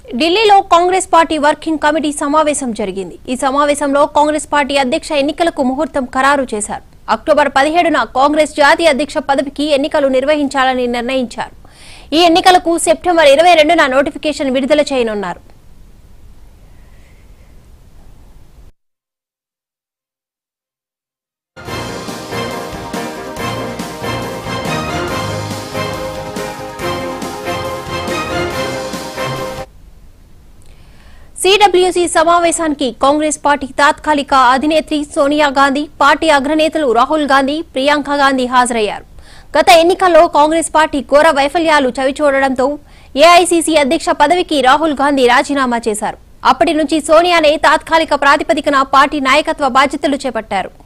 ఢిల్లీలో Congress party working committee సమావేశం జరిగింది ఈ సమావేశంలో కాంగ్రెస్ పార్టీ అధ్యక్ష ఎన్నికలకు ముహూర్తం ఖరారు చేశారు అక్టోబర్ పదిహేడున కాంగ్రెస్ జాతీయ అధ్యక్ష పదవికి ఎన్నికలు నిర్వహించాలని నిర్ణయించారు ఈ ఎన్నికలకు సెప్టెంబర్ ఇరవై రెండున నోటిఫికేషన్ విడుదల చేయనున్నారు సిడబ్ల్యూసీ సమావేశానికి కాంగ్రెస్ పార్టీ తాత్కాలిక అధినేత్రి సోనియా గాంధీ పార్టీ అగ్రనేతలు రాహుల్ గాంధీ ప్రియాంక గాంధీ హాజరయ్యారు గత ఎన్నికల్లో కాంగ్రెస్ పార్టీ ఘోర వైఫల్యాలు చవిచూడడంతో ఏఐసీసీ అధ్యక్ష పదవికి రాహుల్ గాంధీ రాజీనామా చేశారు అప్పటి నుంచి సోనియానే తాత్కాలిక ప్రాతిపదికన పార్టీ నాయకత్వ బాధ్యతలు చేపట్టారు